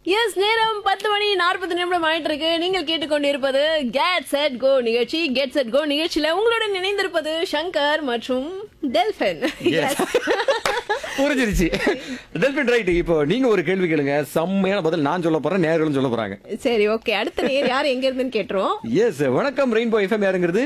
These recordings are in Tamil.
எஸ் நேரம் பத்து மணி நாற்பது நிமிடம் ஆயிட்டு இருக்கு நீங்கள் கேட்டுக்கொண்டிருப்பது கேட் செட் கோ நிகழ்ச்சி கெட் செட் கோ நிகழ்ச்சியில உங்களுடன் இணைந்திருப்பது சங்கர் மற்றும் டெல்ஃபின் Yes. புரிஞ்சிருச்சு டெல்பின் ரைட் இப்போ நீங்க ஒரு கேள்வி கேளுங்க செம்மையான பதில் நான் சொல்ல போறேன் நேர்களும் சொல்ல போறாங்க சரி ஓகே அடுத்த நேர் யார் எங்க இருந்துன்னு கேட்டுருவோம் எஸ் வணக்கம் ரெயின்போ எஃப்எம் யாருங்கிறது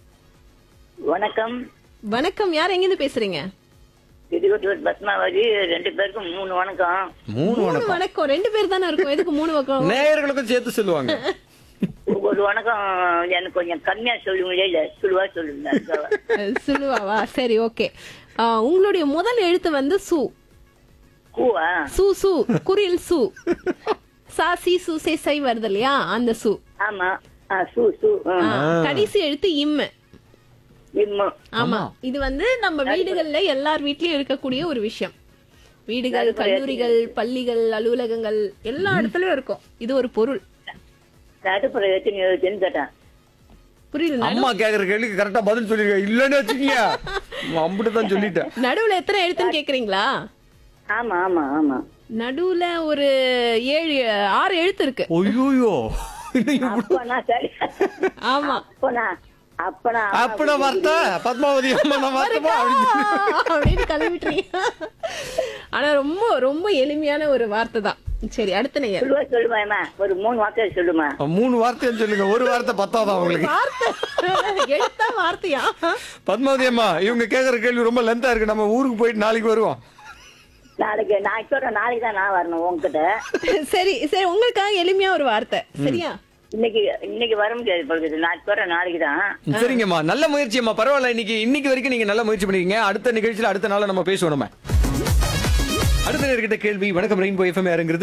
வணக்கம் வணக்கம் யார் எங்க இருந்து பேசுறீங்க திருவட்டூர் பத்மாவதி ரெண்டு பேருக்கும் மூணு வணக்கம் மூணு மூணு வணக்கம் வணக்கம் ரெண்டு பேர் தானே இருக்கும் எதுக்கு மூணு வணக்கம் நேயர்களுக்கும் சேர்த்து சொல்லுவாங்க ஒரு வணக்கம் எனக்கு கொஞ்சம் கம்மியா சொல்லுங்களே இல்ல சுழுவா சொல்லுங்க அதுக்காக. அஹ், சுலுவாவா சரி ஓகே உங்களுடைய முதல் எழுத்து வந்து சு கூவா சு சு குரில் சு சா சி சு சே சை வருது இல்லையா அந்த சு ஆமா ஆ, சு சு ஆ. ஆ, கடைசி எழுத்து இம்மு இம்மு ஆமா இது வந்து நம்ம வீடுகள்ல எல்லார் வீட்லயும் இருக்கக்கூடிய ஒரு விஷயம் வீடுகள் கல்லூரிகள் பள்ளிகள் அலுவலகங்கள் எல்லா இடத்துலயும் இருக்கும் இது ஒரு பொருள் நடுப்புற எத்தனை எழுத்துன்னு கேட்டேன் புரியுது அம்மா கேக்குற கேள்விக்கு கரெக்டா பதில் சொல்லிருக்க இல்லன்னு வச்சுக்கீங்க அம்பிட்டு தான் சொல்லிட்டேன் நடுவுல எத்தனை எழுத்துன்னு கேக்குறீங்களா ஆமா ஆமா ஆமா நடுவுல ஒரு ஏழு ஆறு எழுத்து இருக்கு ஐயோயோ அப்பனா சரி ஆமா அப்பனா அப்பனா அப்பட வார்த்தை பத்மாவதி அம்மா நான் வார்த்தைமா அப்படின்னு அப்படின்னு கிளம்பிட்டுறீங்க ஆனா ரொம்ப ரொம்ப எளிமையான ஒரு வார்த்தை தான் சரி அடுத்த நேயர் சுழுவா சொல்லுவாயம்மா ஒரு மூணு வார்த்தை சொல்லுமா மூணு வார்த்தைன்னு சொல்லுங்க ஒரு வார்த்தை பத்தாதான் அவங்களுக்கு வார்த்தை எழுத்தா வார்த்தையா பத்மாவதி அம்மா இவங்க கேக்குற கேள்வி ரொம்ப லென்த்தா இருக்கு நம்ம ஊருக்கு போயிட்டு நாளைக்கு வருவோம் நாளைக்கு நான் சொல்றேன் நாளைக்கு தான் நான் வரணும் உங்ககிட்ட சரி சரி உங்களுக்காக எளிமையா ஒரு வார்த்தை சரியா இன்னைக்கு இன்னைக்கு வர முடியாது பொழுது நான் சொல்றேன் நாளைக்கு தான் சரிங்கம்மா நல்ல முயற்சி அம்மா பரவாயில்ல இன்னைக்கு இன்னைக்கு வரைக்கும் நீங்க நல்ல முயற்சி பண்ணிருக்கீங்க அடுத்த நிகழ்ச்சியில அடுத்த நாள் நம்ம பேசுவோம் நம்ம அடுத்த நேர்கிட்ட கேள்வி வணக்கம் ரெயின்போ எஃப்எம் யாருங்கிறது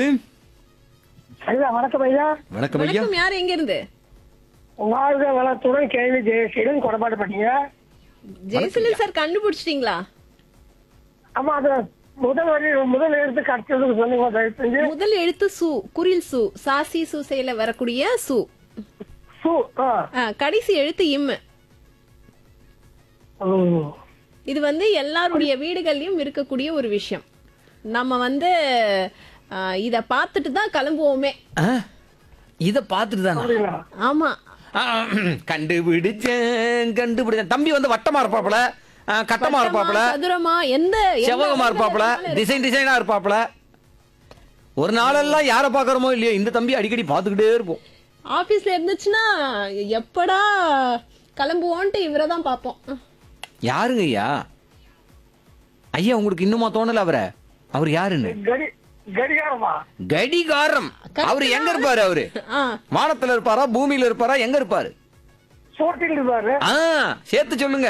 ஐயா வணக்கம் ஐயா வணக்கம் ஐயா வணக்கம் யார் எங்க இருந்து வாழ்க வளத்துடன் கேள்வி ஜெயசீலன் கொடப்பாடு பண்ணீங்க ஜெயசுலில் சார் கண்டுபிடிச்சிட்டீங்களா ஆமா அது முதல் வரி முதல் எடுத்து கடிச்சதுக்கு சொன்னீங்க தயவு செஞ்சு முதல் எழுத்து சு குரில் சு சாசி சுசையில வரக்கூடிய சு சு ஆ. ஆ, கடைசி எழுத்து இம்மு ம். இது வந்து எல்லாருடைய வீடுகள்லயும் இருக்கக்கூடிய ஒரு விஷயம் நம்ம வந்து ஆ, இத பார்த்துட்டு தான் கிளம்புவோமே இத பாத்துட்டு தானா அப்படிங்களா? ஆமா ஆ, கண்டுபிடிச்சேன் கண்டுபிடிச்சேன் தம்பி வந்து வட்டமா இருப்பாப்புல ஆ, கட்டமா இருப்பாப்புல சதுரமா எந்த எந்த செவ்வகமா இடத்துல இருப்பாப்புல இருந்தாலும் டிசைன் டிசைனா இருப்பாப்புல ஒரு நாளெல்லாம் யார பாக்குறோமோ இல்லையோ இந்த தம்பி அடிக்கடி பாத்துக்கிட்டே இருப்போம் ஆபீஸ்ல இருந்துச்சுன்னா எப்படா கிளம்புவோன்ட்டு இவரை தான் பார்ப்போம் யாருங்க ஐயா ஐயா உங்களுக்கு இன்னுமா தோணல அவரை அவர் யாருன்னு கடி கடிகாரமா கடிகாரம் அவரு எங்க இருப்பாரு அவரு ஆ வானத்துல இருப்பாரா பூமியில இருப்பாரா எங்க இருப்பாரு சோட்டில் இருப்பாரு ஆ சேர்த்து சொல்லுங்க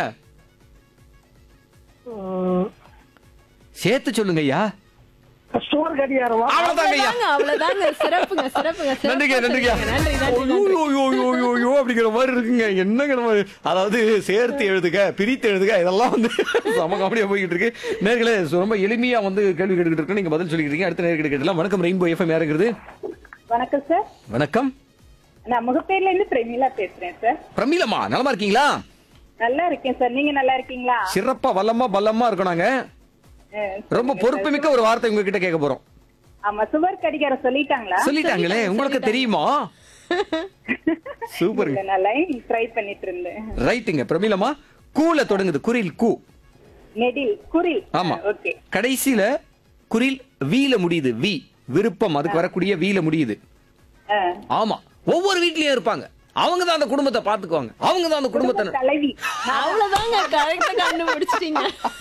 ம். சேர்த்து சொல்லுங்க ஐயா ஸ்டோர் கடிகாரமா அவ்வளவுதாங்க ஐயா அவ்வளவுதாங்க அவ்வளவுதாங்க சிறப்புங்க சிறப்புங்க சிறப்பா நன்றிங்க நன்றிங்க சொன்னீங்க. நன்றி நன்றி ஐயோ, நன்றி ஐயோ, ஐயோ, ஐயோ, ஐயோ, அப்படிங்கிற மாதிரி இருக்குங்க என்னங்க நம்ம அதாவது சேர்த்து எழுதுக பிரித்து எழுதுக இதெல்லாம் வந்து சம காமெடியா போய்கிட்டு இருக்கு நேர்களே ரொம்ப எளிமையா வந்து கேள்வி கேட்டுக்கிட்டு இருக்கு நீங்க பதில் சொல்லிக்கிறீங்க அடுத்த நேர்கிட்ட கேட்டலாம் வணக்கம் ரெயின்போ எஃப்எம் யாருங்கிறது வணக்கம் சார் வணக்கம் நான் முகப்பேர்ல இருந்து பிரமிளா பேசுறேன் சார் பிரமீலம்மா நலமா இருக்கீங்களா நல்லா இருக்கேன் சார் நீங்க நல்லா இருக்கீங்களா சிறப்பா வல்லமா பல்லமா இருக்கோம் நாங்க அஹ், ரொம்ப பொறுப்புமிக்க ஒரு வார்த்தை உங்ககிட்ட கேட்க போறோம் ஆமா சுவர் கடிகாரம் சொல்லிட்டாங்களா சொல்லிட்டாங்களே உங்களுக்கு தெரியுமா சூப்பருங்க இல்ல, நான் லைன் ட்ரை பண்ணிட்டு இருந்தேன் ரைட்டுங்க பிரமீலம்மா கூல தொடங்குது குரில் கூ நெடில் குரில் ஆமா ஓகே கடைசியில குரில் வீல முடியுது வி விருப்பம் அதுக்கு வரக்கூடிய வீல முடியுது ஆமா ஒவ்வொரு வீட்லயும் இருப்பாங்க அவங்க தான் அந்த குடும்பத்தை பாத்துக்குவாங்க அவங்க தான் அந்த குடும்பத்தை தலைவி அவ்வளவுதாங்க கரெக்டா கண்டுபிடிச்சிட்டீங்க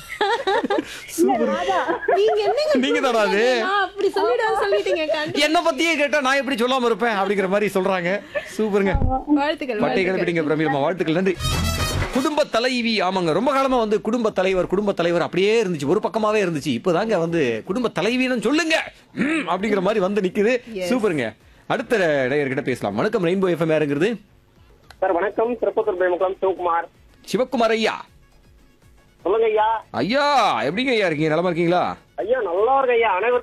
நீங்க என்னங்க நீங்க தானா அது? நான் அப்படி சொல்லிட சொல்லிட்டீங்க கண்டு- என்ன பத்தியே கேட்டா நான் எப்படி சொல்லாம இருப்பேன் அப்படிங்கிற மாதிரி சொல்றாங்க சூப்பருங்க வாழ்த்துக்கள் பட்டை வாழ்த்துக்கள். கிளப்பிட்டீங்க பிரமீலம்மா வாழ்த்துக்கள் நன்றி குடும்ப தலைவி ஆமாங்க ரொம்ப காலமா வந்து குடும்ப தலைவர் குடும்ப தலைவர் அப்படியே இருந்துச்சு ஒரு பக்கமாவே இருந்துச்சு இப்பதாங்க வந்து குடும்ப தலைவின்னு சொல்லுங்க ம், அப்படிங்கிற மாதிரி வந்து நிக்குது சூப்பருங்க அடுத்த நேயர்கிட்ட பேசலாம் வணக்கம் ரெயின்போ எஃப்எம் யாருங்கிறது சார் வணக்கம் திருப்பத்தூர் பேமுகம் சிவகுமார் சிவக்குமார் ஐயா சொல்லுங்க ஐயா ஐயா எப்படிங்க ஐயா இருக்கீங்க நலமா இருக்கீங்களா ஐயா நல்லா இருக்கு ஐயா அனைவருக்கும்